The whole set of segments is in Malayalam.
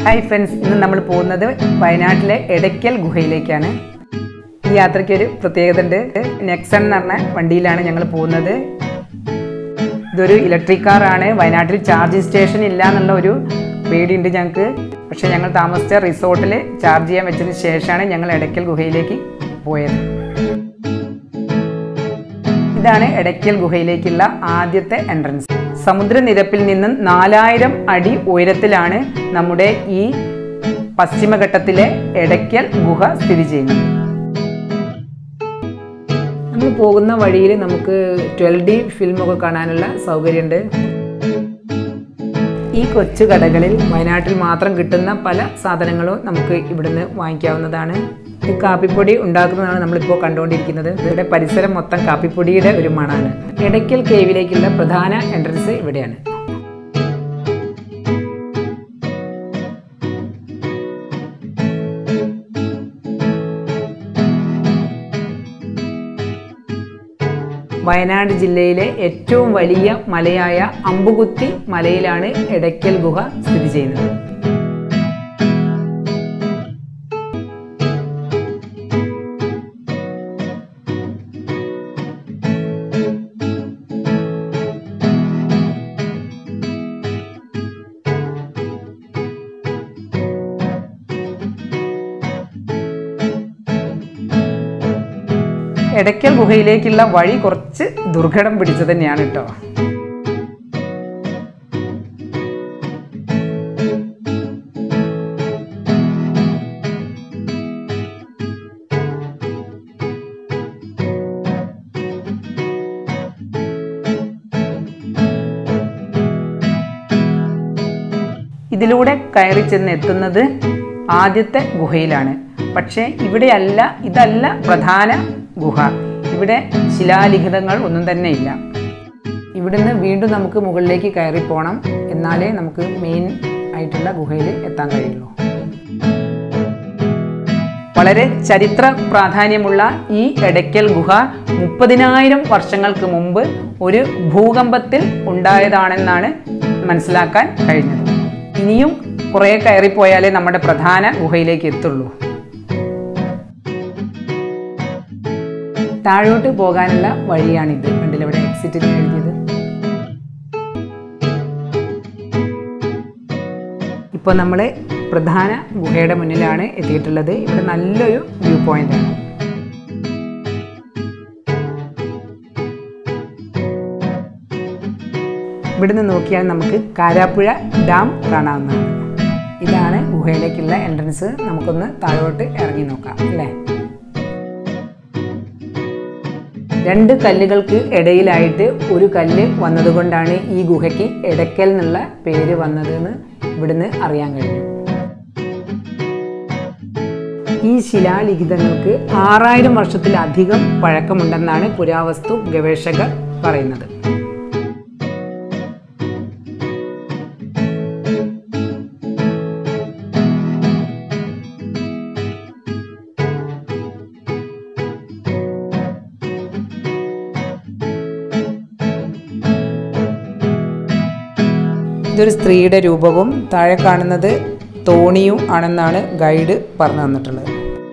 ഹായ് ഫ്രണ്ട്സ് ഇന്ന് നമ്മൾ പോകുന്നത് വയനാട്ടിലെ എടയ്ക്കൽ ഗുഹയിലേക്കാണ് ഈ യാത്രയ്ക്ക് ഒരു പ്രത്യേകത ഉണ്ട് നെക്സൺ എന്ന് പറഞ്ഞ വണ്ടിയിലാണ് ഞങ്ങൾ പോകുന്നത് ഇതൊരു ഇലക്ട്രിക് കാറാണ് വയനാട്ടിൽ ചാർജിങ് സ്റ്റേഷൻ ഇല്ല എന്നുള്ള ഒരു പേടിയുണ്ട് ഞങ്ങൾക്ക് പക്ഷേ ഞങ്ങൾ താമസിച്ച റിസോർട്ടിൽ ചാർജ് ചെയ്യാൻ വെച്ചതിന് ശേഷമാണ് ഞങ്ങൾ എടയ്ക്കൽ ഗുഹയിലേക്ക് പോയത് ഇതാണ് എടയ്ക്കൽ ഗുഹയിലേക്കുള്ള ആദ്യത്തെ എൻട്രൻസ് സമുദ്രനിരപ്പിൽ നിന്നും നാലായിരം അടി ഉയരത്തിലാണ് നമ്മുടെ ഈ പശ്ചിമഘട്ടത്തിലെ എടയ്ക്കൽ ഗുഹ സ്ഥിതി ചെയ്യുന്നത് നമ്മൾ പോകുന്ന വഴിയിൽ നമുക്ക് ട്വൽവ് ഡി ഫിലിമൊക്കെ കാണാനുള്ള സൗകര്യമുണ്ട് ഈ കൊച്ചു കടകളിൽ വയനാട്ടിൽ മാത്രം കിട്ടുന്ന പല സാധനങ്ങളും നമുക്ക് ഇവിടുന്ന് വാങ്ങിക്കാവുന്നതാണ് ഈ കാപ്പിപ്പൊടി ഉണ്ടാക്കുന്നതാണ് നമ്മളിപ്പോൾ കണ്ടുകൊണ്ടിരിക്കുന്നത് ഇവിടെ പരിസരം മൊത്തം കാപ്പിപ്പൊടിയുടെ ഒരു മണാണ് എടയ്ക്കൽ കേവിലേക്കുള്ള പ്രധാന എൻട്രൻസ് ഇവിടെയാണ് വയനാട് ജില്ലയിലെ ഏറ്റവും വലിയ മലയായ അമ്പുകുത്തി മലയിലാണ് എടയ്ക്കൽ ഗുഹ സ്ഥിതി ചെയ്യുന്നത് എടയ്ക്കൽ ഗുഹയിലേക്കുള്ള വഴി കുറച്ച് ദുർഘടം പിടിച്ചു തന്നെയാണ് കേട്ടോ ഇതിലൂടെ കയറി ചെന്ന് എത്തുന്നത് ആദ്യത്തെ ഗുഹയിലാണ് പക്ഷേ ഇവിടെയല്ല ഇതല്ല പ്രധാന ഗുഹ ഇവിടെ ശിലാലിഖിതങ്ങൾ ഒന്നും തന്നെ ഇല്ല ഇവിടുന്ന് വീണ്ടും നമുക്ക് മുകളിലേക്ക് കയറി പോകണം എന്നാലേ നമുക്ക് മെയിൻ ആയിട്ടുള്ള ഗുഹയിൽ എത്താൻ കഴിയുള്ളൂ വളരെ ചരിത്ര പ്രാധാന്യമുള്ള ഈ എടയ്ക്കൽ ഗുഹ മുപ്പതിനായിരം വർഷങ്ങൾക്ക് മുമ്പ് ഒരു ഭൂകമ്പത്തിൽ ഉണ്ടായതാണെന്നാണ് മനസ്സിലാക്കാൻ കഴിഞ്ഞത് ഇനിയും കുറേ കയറിപ്പോയാലേ നമ്മുടെ പ്രധാന ഗുഹയിലേക്ക് എത്തുള്ളൂ താഴോട്ട് പോകാനുള്ള വഴിയാണിത് കണ്ടില്ല ഇവിടെ എക്സിറ്റ് എഴുതിയത് ഇപ്പോൾ നമ്മൾ പ്രധാന ഗുഹയുടെ മുന്നിലാണ് എത്തിയിട്ടുള്ളത് ഇവിടെ നല്ലൊരു വ്യൂ പോയിന്റ് ആണ് ഇവിടുന്ന് നോക്കിയാൽ നമുക്ക് കാരാപ്പുഴ ഡാം കാണാവുന്നതാണ് ഇതാണ് ഗുഹയിലേക്കുള്ള എൻട്രൻസ് നമുക്കൊന്ന് താഴോട്ട് ഇറങ്ങി നോക്കാം അല്ലേ രണ്ട് കല്ലുകൾക്ക് ഇടയിലായിട്ട് ഒരു കല്ല് വന്നതുകൊണ്ടാണ് ഈ ഗുഹയ്ക്ക് എടയ്ക്കൽ എന്നുള്ള പേര് വന്നതെന്ന് ഇവിടുന്ന് അറിയാൻ കഴിഞ്ഞു ഈ ശിലാലിഖിതങ്ങൾക്ക് ആറായിരം വർഷത്തിലധികം പഴക്കമുണ്ടെന്നാണ് പുരാവസ്തു ഗവേഷകർ പറയുന്നത് ഇതൊരു സ്ത്രീയുടെ രൂപവും താഴെ കാണുന്നത് തോണിയും ആണെന്നാണ് ഗൈഡ് പറഞ്ഞു തന്നിട്ടുള്ളത്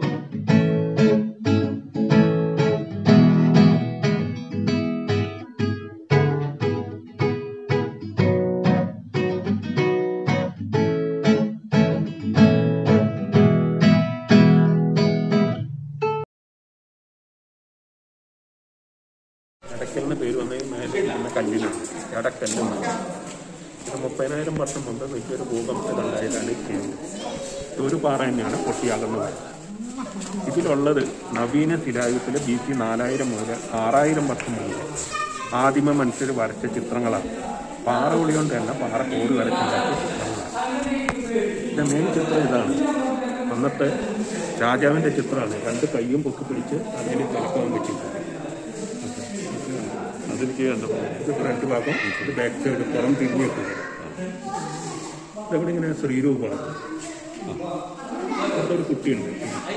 എടക്കലിന് പേര് വന്ന ഈ മേലെ ഇരിക്കുന്ന കല്ലിനാണ് എടക്കല്ലെന്നാണ് ഇത് മുപ്പതിനായിരം വർഷം മുമ്പ് വലിയൊരു ഭൂകമ്പത്തിലുണ്ടായതാണ് ഈ കേന്ദ്രം ഇത് ഒരു പാറ തന്നെയാണ് പൊട്ടിയാകുന്നത് ഇതിലുള്ളത് നവീന ശിലായുഗത്തിൽ ബി സി നാലായിരം മുതൽ ആറായിരം വർഷം മുമ്പ് ആദിമ മനുഷ്യർ വരച്ച ചിത്രങ്ങളാണ് പാറ ഒളി കൊണ്ടല്ല പാറ കോടി വരച്ചുണ്ടാക്കിയ ചിത്രങ്ങളാണ് ഇതിന്റെ മെയിൻ ചിത്രം ഇതാണ് അന്നത്തെ രാജാവിന്റെ ചിത്രമാണ് രണ്ട് കൈയും പൊക്കി പിടിച്ച് അതിൽ കളിക്കാൻ പറ്റിയിട്ടുണ്ട് അതെനിക്ക് എന്താ പറയുക ഇത് ഫ്രണ്ട് ഭാഗം ഇത് ബാക്ക് സൈഡ് പുറം തിരിഞ്ഞു വെക്കുന്നത് ഇതെവിടെ ഇങ്ങനെ ശ്രീരൂപമാണ് അവിടെ ഒരു കുട്ടിയുണ്ട്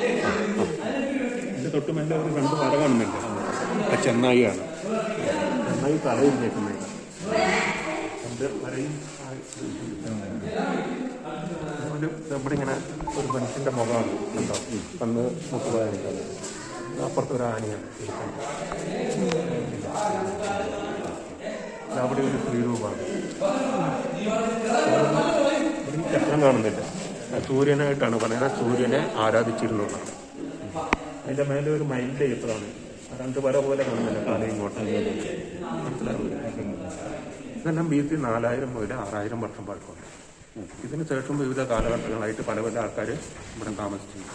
എൻ്റെ തൊട്ട് മേലെ ഒരു രണ്ട് വര കാണുന്നുണ്ട് ആ ചെന്നായിയാണ് ചെന്നായി തലയില്ലേക്കുന്നത് ഇത് വരെയും ഒരു നമ്മുടെ ഇങ്ങനെ ഒരു മനുഷ്യന്റെ മുഖമാണ് കണ്ടോ കണ്ണ് മുപ്പതായിരിക്കും അപ്പുറത്ത് ഒരു ആനയാണ് ഇരിക്കുന്നത്. ഇത് അവിടെ ഒരു സ്ത്രീരൂപമാണ് ഒരു ചക്രം കാണുന്നില്ല ആ സൂര്യനായിട്ടാണ് പറയുന്നത് സൂര്യനെ ആരാധിച്ചിരുന്നതാണ് അതിന്റെ മേലെ ഒരു മൈൻഡ് ചിത്രമാണ് ആ രണ്ട് വര പോലെ കാണുന്നില്ല കാലം ഇങ്ങോട്ട് മനസ്സിലാവില്ല ഇതെല്ലാം ബി സി നാലായിരം മുതൽ ആറായിരം വർഷം പഴക്കമുണ്ട് ഇതിന് ശേഷം വിവിധ കാലഘട്ടങ്ങളായിട്ട് പല പല ആൾക്കാർ ഇവിടെ താമസിച്ചിട്ടുണ്ട്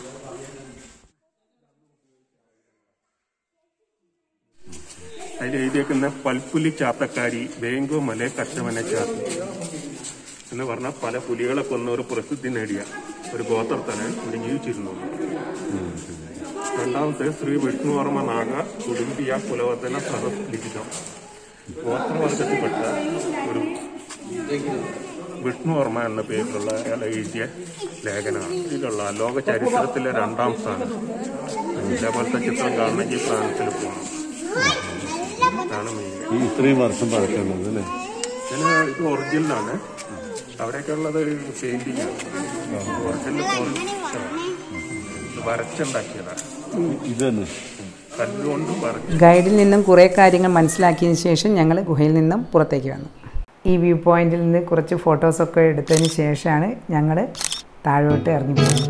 അതിൽ എഴുതിയേക്കുന്ന പൽപ്പുലി ചാത്തക്കാരി വേങ്കോ മല കച്ചവന ചാത്തി എന്ന് പറഞ്ഞ പല പുലികളെ കൊന്ന ഒരു പ്രസിദ്ധി നേടിയ ഒരു ഗോത്രത്തിന് ഇവിടെ ജീവിച്ചിരുന്നു രണ്ടാമത്തെ ശ്രീ വിഷ്ണുവർമ്മ നാഗ കുടുംബിയ കുലവർദ്ധന സഹസ് ലിഖിതം ഗോത്രവർഗത്തിൽപ്പെട്ട ഒരു വിഷ്ണുവർമ്മ എന്ന പേരിലുള്ള അയാൾ എഴുതിയ ലേഖനമാണ് ഇതിലുള്ള ലോക ചരിത്രത്തിലെ രണ്ടാം സ്ഥാനം ഇതേപോലത്തെ ചിത്രം കാണണമെങ്കിൽ ഫ്രാൻസിൽ പോകണം ഇതാണ് മെയിൻ ഈ ഇത്രയും വർഷം പഴക്കമുള്ളത് അല്ലേ ഇതിന് ഇത് ഒറിജിനലാണ് അവിടെയൊക്കെ ഉള്ളത് പെയിന്റിംഗ് ആണ് ഒറിജിനൽ ഇത് വരച്ചുണ്ടാക്കിയതാണ് ഇത് തന്നെ കല്ലുകൊണ്ട് വരച്ച് ഗൈഡിൽ നിന്നും കുറേ കാര്യങ്ങൾ മനസ്സിലാക്കിയതിന് ശേഷം ഞങ്ങൾ ഗുഹയിൽ നിന്നും പുറത്തേക്ക് വന്നു ഈ വ്യൂ പോയിന്റിൽ നിന്ന് കുറച്ച് ഫോട്ടോസൊക്കെ എടുത്തതിന് ശേഷമാണ് ഞങ്ങൾ താഴോട്ട് ഇറങ്ങി പോകുന്നത്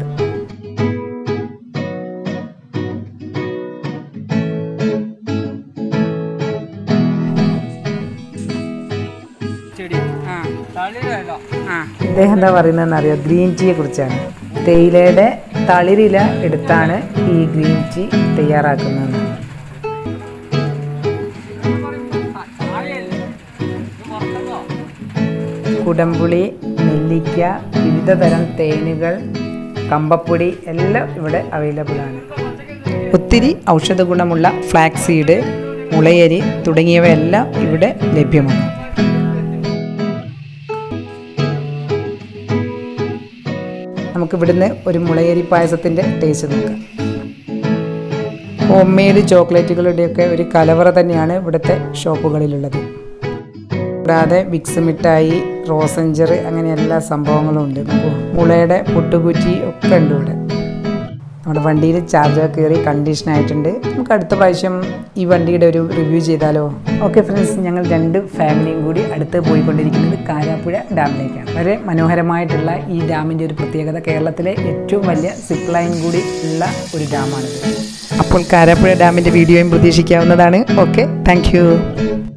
ആ ഇദ്ദേഹം എന്താ പറയുന്നതെന്ന് അറിയോ ഗ്രീൻ ടീയെ കുറിച്ചാണ് തേയിലയുടെ തളിരില എടുത്താണ് ഈ ഗ്രീൻ ടീ തയ്യാറാക്കുന്നത് കുടംപുളി നെല്ലിക്ക വിവിധ തരം തേനുകൾ കമ്പപ്പൊടി എല്ലാം ഇവിടെ അവൈലബിൾ ആണ് ഒത്തിരി ഔഷധ ഗുണമുള്ള ഫ്ലാക്സ് സീഡ് മുളയരി തുടങ്ങിയവയെല്ലാം ഇവിടെ ലഭ്യമാണ് നമുക്ക് ഇവിടുന്ന് ഒരു മുളയരി പായസത്തിൻ്റെ ടേസ്റ്റ് നോക്കാം ഹോം മെയ്ഡ് ചോക്ലേറ്റുകളുടെയൊക്കെ ഒരു കലവറ തന്നെയാണ് ഇവിടുത്തെ ഷോപ്പുകളിലുള്ളത് കൂടാതെ വിക്സ് മിഠായി റോസഞ്ചർ അങ്ങനെ എല്ലാ സംഭവങ്ങളും ഉണ്ട് മുളയുടെ പുട്ടുകുറ്റി ഒക്കെ ഉണ്ട് ഇവിടെ നമ്മുടെ വണ്ടിയിൽ ചാർജർ കയറി കണ്ടീഷൻ ആയിട്ടുണ്ട് നമുക്ക് അടുത്ത പ്രാവശ്യം ഈ വണ്ടിയുടെ ഒരു റിവ്യൂ ചെയ്താലോ ഓക്കെ ഫ്രണ്ട്സ് ഞങ്ങൾ രണ്ട് ഫാമിലിയും കൂടി അടുത്ത് പോയിക്കൊണ്ടിരിക്കുന്നത് കാരാപ്പുഴ ഡാമിലേക്കാണ് വളരെ മനോഹരമായിട്ടുള്ള ഈ ഡാമിൻ്റെ ഒരു പ്രത്യേകത കേരളത്തിലെ ഏറ്റവും വലിയ സിപ്പ് ലൈൻ കൂടി ഉള്ള ഒരു ഡാമാണിത് അപ്പോൾ കാരാപ്പുഴ ഡാമിൻ്റെ വീഡിയോയും പ്രതീക്ഷിക്കാവുന്നതാണ് ഓക്കെ താങ്ക്